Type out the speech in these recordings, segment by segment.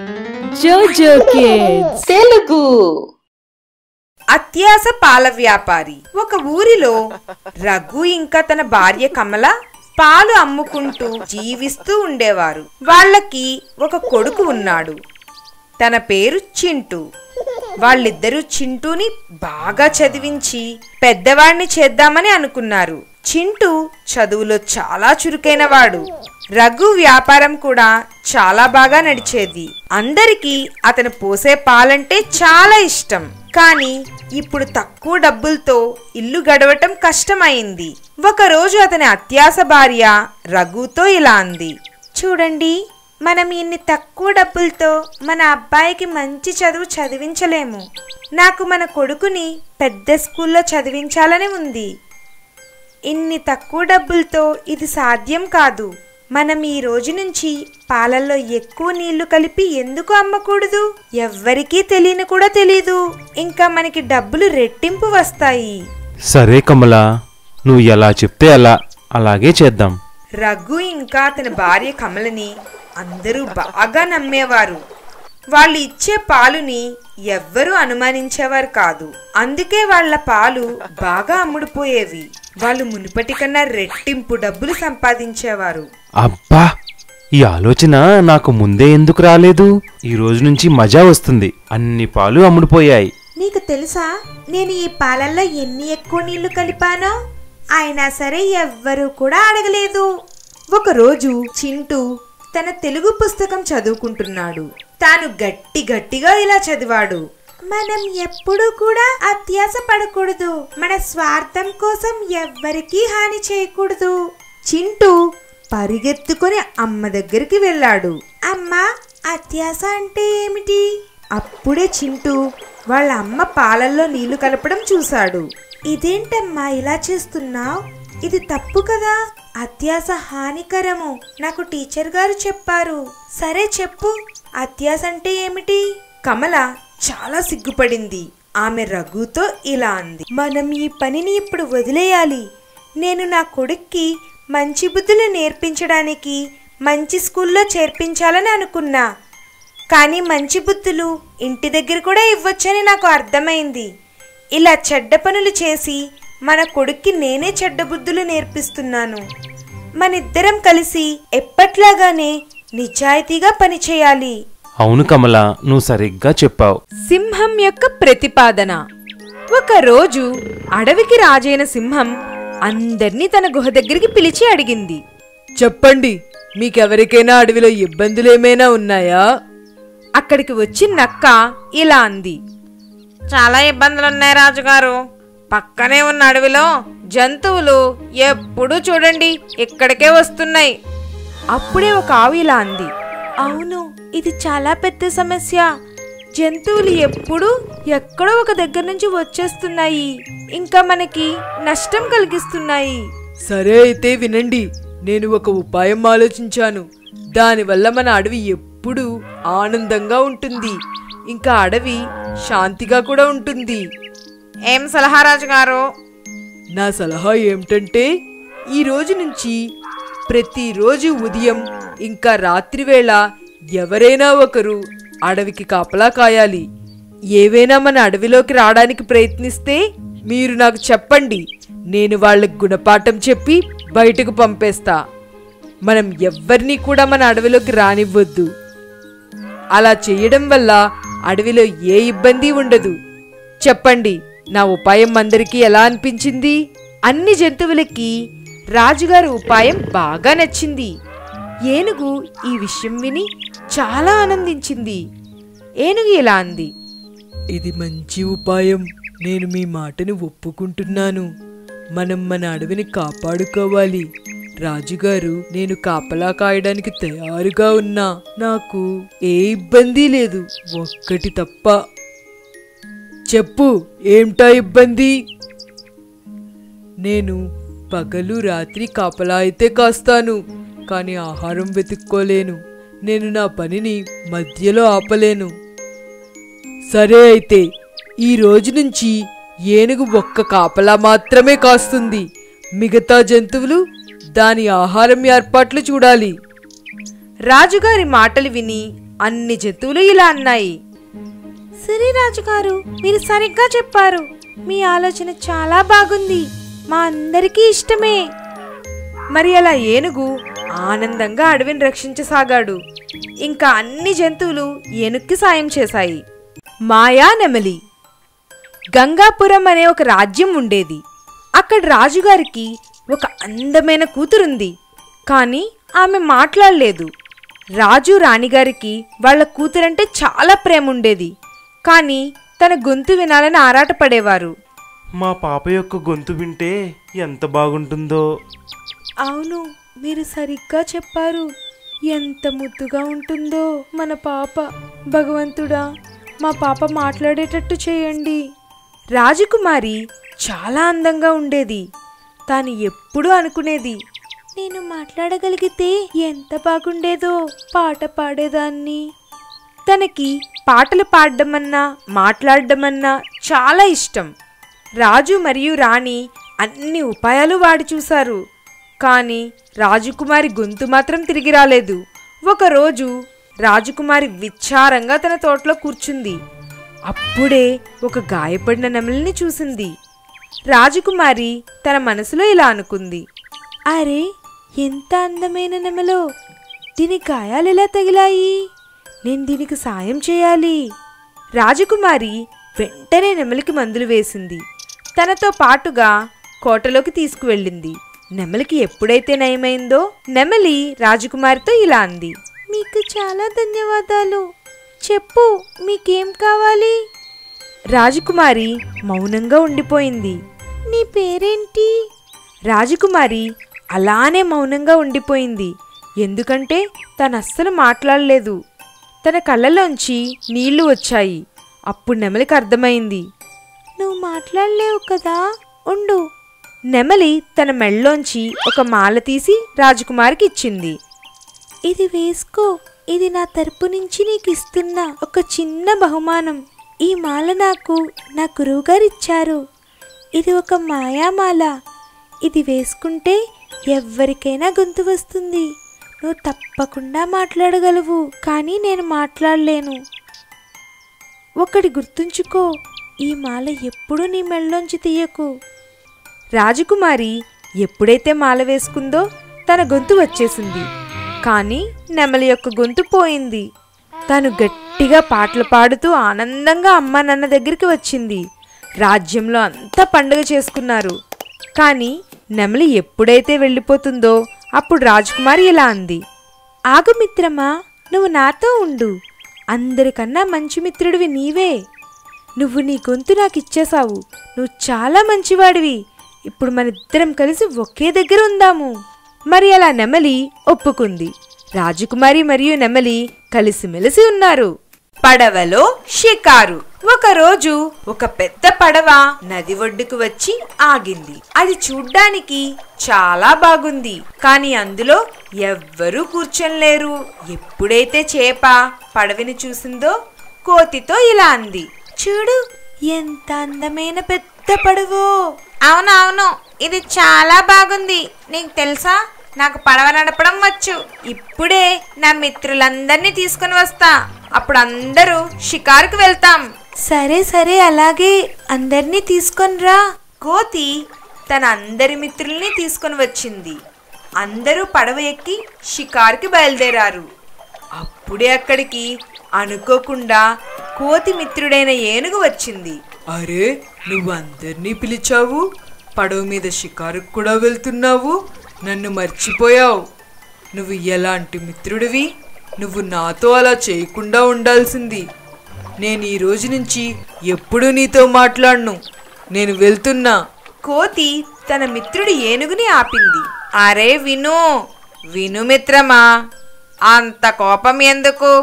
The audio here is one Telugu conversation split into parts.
Jojo Kids. తెలుగు అత్యాస పాల వ్యాపారి ఒక ఊరిలో రఘు ఇంకా తన భార్య కమల పాలు అమ్ముకుంటూ జీవిస్తూ ఉండేవారు వాళ్ళకి ఒక కొడుకు ఉన్నాడు తన పేరు చింటూ వాళ్ళిద్దరూ చింటూని బాగా చదివించి పెద్దవాడిని చేద్దామని అనుకున్నారు చింటూ చదువులో చాలా చురుకైన వాడు రఘు వ్యాపారం కూడా చాలా బాగా నడిచేది అందరికీ అతను పోసే పాలంటే చాలా ఇష్టం కానీ ఇప్పుడు తక్కువ డబ్బులతో ఇల్లు గడవటం కష్టమైంది ఒకరోజు అతని అత్యాస భార్య రఘుతో ఇలా అంది చూడండి మనం ఇన్ని తక్కువ డబ్బులతో మన అబ్బాయికి మంచి చదువు చదివించలేము నాకు మన కొడుకుని పెద్ద స్కూల్లో చదివించాలని ఉంది ఇన్ని తక్కువ డబ్బులతో ఇది సాధ్యం కాదు మనం ఈ రోజు నుంచి పాలల్లో ఎక్కువ నీళ్లు కలిపి ఎందుకు అమ్మకూడదు ఎవ్వరికీ తెలియని కూడా తెలీదు ఇంకా మనకి డబ్బులు రెట్టింపు వస్తాయి సరే కమల నువ్వు ఎలా చెప్తే అలా అలాగే చేద్దాం రఘు ఇంకా అతని భార్య కమలని అందరూ బాగా నమ్మేవారు వాళ్ళు ఇచ్చే పాలుని ఎవ్వరూ అనుమానించేవారు కాదు అందుకే వాళ్ళ పాలు బాగా అమ్ముడుపోయేవి వాళ్ళు మునుపటి కన్నా రెట్టింపు డబ్బులు సంపాదించేవారు అబ్బా ఈ ఆలోచన నాకు ముందే ఎందుకు రాలేదు ఈ రోజు నుంచి మజా వస్తుంది అన్ని పాలు అమ్ముడుపోయాయి నీకు తెలుసా నేను ఈ పాలల్లో ఎన్ని ఎక్కువ నీళ్లు కలిపానో అయినా సరే ఎవ్వరూ కూడా అడగలేదు ఒకరోజు చింటూ తన తెలుగు పుస్తకం చదువుకుంటున్నాడు తాను గట్టి గట్టిగా ఇలా చదివాడు మనం ఎప్పుడూ కూడా అత్యాస పడకూడదు మన స్వార్థం కోసం ఎవ్వరికీ హాని చేయకూడదు చింటూ పరిగెత్తుకొని అమ్మ దగ్గరికి వెళ్ళాడు అమ్మా అత్యాస అంటే ఏమిటి అప్పుడే చింటూ వాళ్ళ అమ్మ పాలల్లో నీళ్లు కలపడం చూశాడు ఇదేంటమ్మా ఇలా చేస్తున్నావు ఇది తప్పు కదా అత్యాస హానికరము నాకు టీచర్ గారు చెప్పారు సరే చెప్పు అత్యాస అంటే ఏమిటి కమల చాలా సిగ్గుపడింది ఆమె రఘుతో ఇలా అంది మనం ఈ పనిని ఇప్పుడు వదిలేయాలి నేను నా కొడుక్కి మంచి బుద్ధులు నేర్పించడానికి మంచి స్కూల్లో చేర్పించాలని అనుకున్నా కానీ మంచి బుద్ధులు ఇంటి దగ్గర కూడా ఇవ్వచ్చని నాకు అర్థమైంది ఇలా చెడ్డ పనులు చేసి మన కొడుక్కి నేనే చెడ్డ బుద్ధులు నేర్పిస్తున్నాను మనిద్దరం కలిసి ఎప్పట్లాగానే నిజాయితీగా పనిచేయాలి అవును కమల నువ్వు సరిగ్గా చెప్పావు సింహం యొక్క ప్రతిపాదన ఒకరోజు అడవికి రాజైన సింహం అందర్నీ తన గుహ దగ్గరికి పిలిచి అడిగింది చెప్పండి మీకెవరికైనా అడవిలో ఇబ్బందులేమైనా ఉన్నాయా అక్కడికి వచ్చి నక్క ఇలా అంది చాలా ఇబ్బందులున్నాయి రాజుగారు పక్కనే ఉన్న అడవిలో జంతువులు ఎప్పుడూ చూడండి ఇక్కడికే వస్తున్నాయి అప్పుడే ఒక ఆవు ఇలా అంది అవును ఇది చాలా పెద్ద సమస్య జంతువులు ఎప్పుడూ ఎక్కడో ఒక దగ్గర నుంచి వచ్చేస్తున్నాయి ఇంకా మనకి నష్టం కలిగిస్తున్నాయి సరే అయితే వినండి నేను ఒక ఉపాయం ఆలోచించాను దానివల్ల మన అడవి ఎప్పుడూ ఆనందంగా ఉంటుంది ఇంకా అడవి శాంతిగా కూడా ఉంటుంది ఏం సలహా రాజుగారు నా సలహా ఏమిటంటే ఈ రోజు నుంచి ప్రతిరోజు ఉదయం ఇంకా రాత్రివేళ ఎవరైనా ఒకరు అడవికి కాపలా కాయాలి ఏవైనా మన అడవిలోకి రావడానికి ప్రయత్నిస్తే మీరు నాకు చెప్పండి నేను వాళ్ళకి గుణపాఠం చెప్పి బయటకు పంపేస్తా మనం ఎవ్వరినీ కూడా మన అడవిలోకి రానివ్వద్దు అలా చేయడం వల్ల అడవిలో ఏ ఇబ్బంది ఉండదు చెప్పండి నా ఉపాయం అందరికీ ఎలా అనిపించింది అన్ని జంతువులకి రాజుగారి ఉపాయం బాగా నచ్చింది ఏనుగు ఈ విషయం విని చాలా ఆనందించింది ఏనుగు ఇలా అంది ఇది మంచి ఉపాయం నేను మీ మాటను ఒప్పుకుంటున్నాను మనం మన అడవిని కాపాడుకోవాలి రాజుగారు నేను కాపలా కాయడానికి తయారుగా ఉన్నా నాకు ఏ ఇబ్బంది లేదు ఒక్కటి తప్ప చెప్పు ఏమిటా ఇబ్బంది నేను పగలు రాత్రి కాపలా అయితే కాస్తాను కానీ ఆహారం వెతుక్కోలేను నేను నా పనిని మధ్యలో ఆపలేను సరే అయితే ఈ రోజు నుంచి ఏనుగు ఒక్క కాపలా మాత్రమే కాస్తుంది మిగతా జంతువులు దాని ఆహారం ఏర్పాట్లు చూడాలి రాజుగారి మాటలు విని అన్ని జంతువులు ఇలా అన్నాయి సరే రాజుగారు మీరు సరిగ్గా చెప్పారు మీ ఆలోచన చాలా బాగుంది మా అందరికీ ఇష్టమే మరి అలా ఏనుగు ఆనందంగా అడవిని రక్షించసాగాడు ఇంకా అన్ని జంతువులు ఏనుక్కి సాయం చేశాయి మాయా నెమలి గంగాపురం అనే ఒక రాజ్యం ఉండేది అక్కడ రాజుగారికి ఒక అందమైన కూతురుంది కానీ ఆమె మాట్లాడలేదు రాజు రాణిగారికి వాళ్ళ కూతురంటే చాలా ప్రేమ ఉండేది కానీ తన గొంతు వినాలని ఆరాటపడేవారు మా పాప యొక్క గొంతు వింటే ఎంత బాగుంటుందో అవును మీరు సరిగ్గా చెప్పారు ఎంత ముద్దుగా ఉంటుందో మన పాప భగవంతుడా మా పాప మాట్లాడేటట్టు చేయండి రాజకుమారి చాలా అందంగా ఉండేది తాను ఎప్పుడూ అనుకునేది నేను మాట్లాడగలిగితే ఎంత బాగుండేదో పాట పాడేదాన్ని తనకి పాటలు పాడడమన్నా మాట్లాడడమన్నా చాలా ఇష్టం రాజు మరియు రాణి అన్ని ఉపాయాలు వాడి చూశారు కానీ రాజకుమారి గొంతు మాత్రం తిరిగి రాలేదు ఒకరోజు రాజకుమారి విచారంగా తన తోటలో కూర్చుంది అప్పుడే ఒక గాయపడిన నెమలిని చూసింది రాజకుమారి తన మనసులో ఇలా అనుకుంది అరే ఎంత అందమైన నెమలో దీని గాయాలు ఎలా తగిలాయి నేను దీనికి సాయం చేయాలి రాజకుమారి వెంటనే నెమలికి మందులు వేసింది తనతో పాటుగా కోటలోకి తీసుకువెళ్ళింది నెమలికి ఎప్పుడైతే నయమైందో నెమలి రాజకుమారితో ఇలా అంది మీకు చాలా ధన్యవాదాలు చెప్పు మీకేం కావాలి రాజకుమారి మౌనంగా ఉండిపోయింది నీ పేరేంటి రాజకుమారి అలానే మౌనంగా ఉండిపోయింది ఎందుకంటే తను అస్సలు మాట్లాడలేదు తన కళ్ళలోంచి నీళ్లు వచ్చాయి అప్పుడు నెమలికి అర్థమైంది నువ్వు మాట్లాడలేవు కదా ఉండు నెమలి తన మెళ్ళలోంచి ఒక మాల తీసి రాజకుమారికి ఇచ్చింది ఇది వేసుకో ఇది నా తరపు నుంచి నీకు ఇస్తున్న ఒక చిన్న బహుమానం ఈ మాల నాకు నా గురువుగారు ఇచ్చారు ఇది ఒక మాయామాల ఇది వేసుకుంటే ఎవ్వరికైనా గొంతు వస్తుంది నువ్వు తప్పకుండా మాట్లాడగలవు కానీ నేను మాట్లాడలేను ఒకటి గుర్తుంచుకో ఈ మాల ఎప్పుడూ నీ మెళ్ళలోంచి తీయకు రాజకుమారి ఎప్పుడైతే మాల వేసుకుందో తన గొంతు వచ్చేసింది కానీ నెమలి యొక్క గొంతు పోయింది తను గట్టిగా పాటలు పాడుతూ ఆనందంగా అమ్మ నాన్న దగ్గరికి వచ్చింది రాజ్యంలో అంతా పండుగ చేసుకున్నారు కానీ నెమలి ఎప్పుడైతే వెళ్ళిపోతుందో అప్పుడు రాజకుమారి ఇలా అంది ఆగు మిత్రమా నువ్వు నాతో ఉండు అందరికన్నా మంచి మిత్రుడివి నీవే నువ్వు నీ గొంతు నాకు ఇచ్చేశావు నువ్వు చాలా మంచివాడివి ఇప్పుడు మనిద్దరం కలిసి ఒకే దగ్గర ఉందాము మరి అలా నెమలి ఒప్పుకుంది రాజకుమారి మరియు నెమలి కలిసిమెలిసి ఉన్నారు పడవలో షికారు ఒకరోజు ఒక పెద్ద పడవ నది ఒడ్డుకు వచ్చి ఆగింది అది చూడ్డానికి చాలా బాగుంది కానీ అందులో ఎవ్వరూ కూర్చొనిలేరు ఎప్పుడైతే చేప పడవని చూసిందో కోతితో ఇలా అంది చూడు ఎంత అందమైన పెద్ద పడవో అవునవును ఇది చాలా బాగుంది నీకు తెలుసా నాకు పడవ నడపడం వచ్చు ఇప్పుడే నా మిత్రులందరినీ తీసుకుని వస్తా అప్పుడు అందరూ షికారుకు వెళ్తాం సరే సరే అలాగే అందరినీ తీసుకొని రా కోతి తన అందరి మిత్రుల్ని తీసుకొని వచ్చింది అందరూ పడవ ఎక్కి షికారుకి బయలుదేరారు అప్పుడే అక్కడికి అనుకోకుండా కోతి మిత్రుడైన ఏనుగు వచ్చింది అరే నువ్వు అందరినీ పిలిచావు పడవ మీద షికారుకు కూడా వెళ్తున్నావు నన్ను మర్చిపోయావు నువ్వు ఎలాంటి మిత్రుడివి నువ్వు నాతో అలా చేయకుండా ఉండాల్సింది నేను ఈ రోజు నుంచి ఎప్పుడూ నీతో మాట్లాడను నేను వెళ్తున్నా కోతి తన మిత్రుడి ఏనుగుని ఆపింది అరే విను విను మిత్రమా అంత కోపం ఎందుకు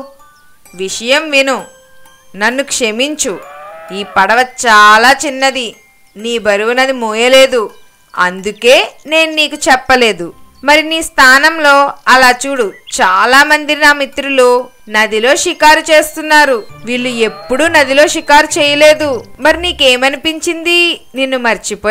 విషయం విను నన్ను క్షమించు ఈ పడవ చాలా చిన్నది నీ బరువునది మోయలేదు అందుకే నేను నీకు చెప్పలేదు మరి నీ స్థానంలో అలా చూడు చాలా మంది నా మిత్రులు నదిలో షికారు చేస్తున్నారు వీళ్ళు ఎప్పుడూ నదిలో షికారు చేయలేదు మరి నీకేమనిపించింది నిన్ను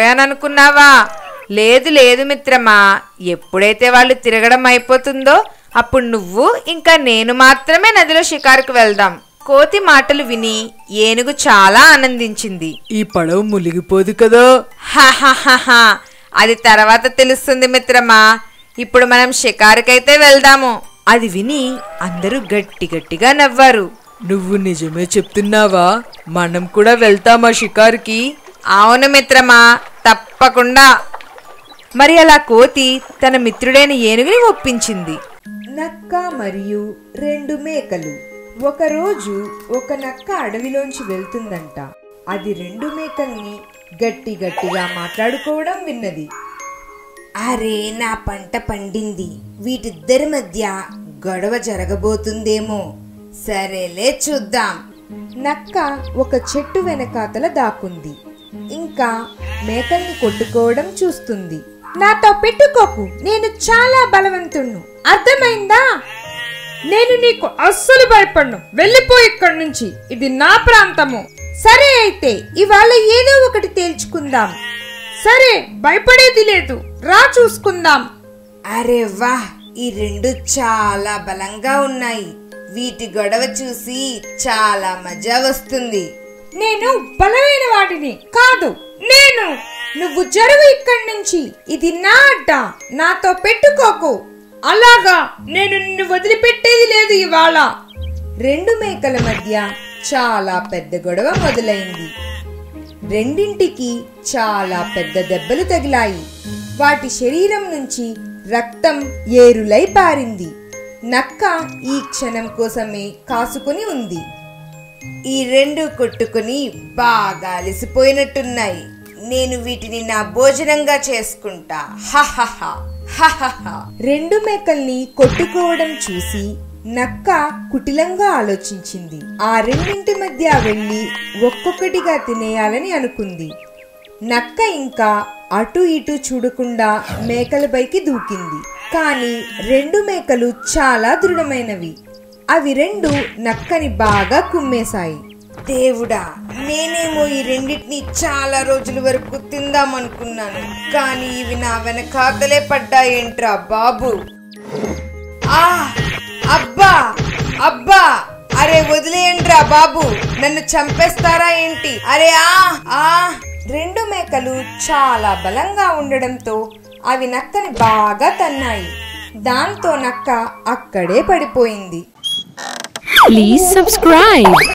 మర్చిపోయాననుకున్నావా లేదు లేదు మిత్రమా ఎప్పుడైతే వాళ్ళు తిరగడం అయిపోతుందో అప్పుడు నువ్వు ఇంకా నేను మాత్రమే నదిలో షికారుకు వెళ్దాం కోతి మాటలు విని ఏనుగు చాలా ఆనందించింది ఈ పడవ మునిగిపోదు కదా హాహాహాహా. అది తర్వాత తెలుస్తుంది మిత్రమా ఇప్పుడు మనం షికారుకైతే వెళ్దాము అది విని అందరూ గట్టి గట్టిగా నవ్వారు నువ్వు నిజమే చెప్తున్నావా మనం కూడా వెళ్తామా షికారుకి అవును మిత్రమా తప్పకుండా మరి అలా కోతి తన మిత్రుడైన ఏనుగుని ఒప్పించింది నక్క మరియు రెండు మేకలు ఒకరోజు ఒక నక్క అడవిలోంచి వెళ్తుందంట అది రెండు మేకల్ని గట్టి గట్టిగా మాట్లాడుకోవడం విన్నది అరే నా పంట పండింది వీటిద్దరి మధ్య గొడవ జరగబోతుందేమో సరేలే చూద్దాం నక్క ఒక చెట్టు వెనకాతల దాక్కుంది ఇంకా మేకల్ని కొట్టుకోవడం చూస్తుంది నాతో పెట్టుకోకు నేను చాలా బలవంతుణ్ణు అర్థమైందా నేను నీకు అస్సలు భయపడ్ను వెళ్ళిపో ఇక్కడి నుంచి ఇది నా ప్రాంతము సరే అయితే ఇవాళ ఏదో ఒకటి తేల్చుకుందాం సరే భయపడేది లేదు రా చూసుకుందాం అరే వాహ్ ఈ రెండు చాలా బలంగా ఉన్నాయి వీటి గొడవ చూసి చాలా మజా వస్తుంది నేను బలమైన వాడిని కాదు నేను నువ్వు జరుగు ఇక్కడి నుంచి ఇది నా అడ్డ నాతో పెట్టుకోకు అలాగా నేను నిన్ను వదిలిపెట్టేది లేదు ఇవాళ రెండు మేకల మధ్య చాలా పెద్ద గొడవ మొదలైంది రెండింటికి చాలా పెద్ద దెబ్బలు తగిలాయి వాటి శరీరం నుంచి రక్తం ఏరులై పారింది నక్క ఈ క్షణం కోసమే కాసుకుని ఉంది ఈ రెండు కొట్టుకుని బాగా అలసిపోయినట్టున్నాయి నేను వీటిని నా భోజనంగా చేసుకుంటా హహహ హహహ రెండు మేకల్ని కొట్టుకోవడం చూసి నక్క కుటిలంగా ఆలోచించింది ఆ రెండింటి మధ్య వెళ్ళి ఒక్కొక్కటిగా తినేయాలని అనుకుంది నక్క ఇంకా అటు ఇటు చూడకుండా మేకలపైకి దూకింది కానీ రెండు మేకలు చాలా దృఢమైనవి అవి రెండు నక్కని బాగా కుమ్మేశాయి దేవుడా నేనేమో ఈ రెండింటిని చాలా రోజుల వరకు తిందామనుకున్నాను కానీ ఇవి నా వెనకాతలే పడ్డాయేంట్రా బాబు ఆ అబ్బా అబ్బా అరే వదిలేయండిరా బాబు నన్ను చంపేస్తారా ఏంటి అరే ఆ ఆ రెండు మేకలు చాలా బలంగా ఉండడంతో అవి నక్కని బాగా తన్నాయి దాంతో నక్క అక్కడే పడిపోయింది Please subscribe.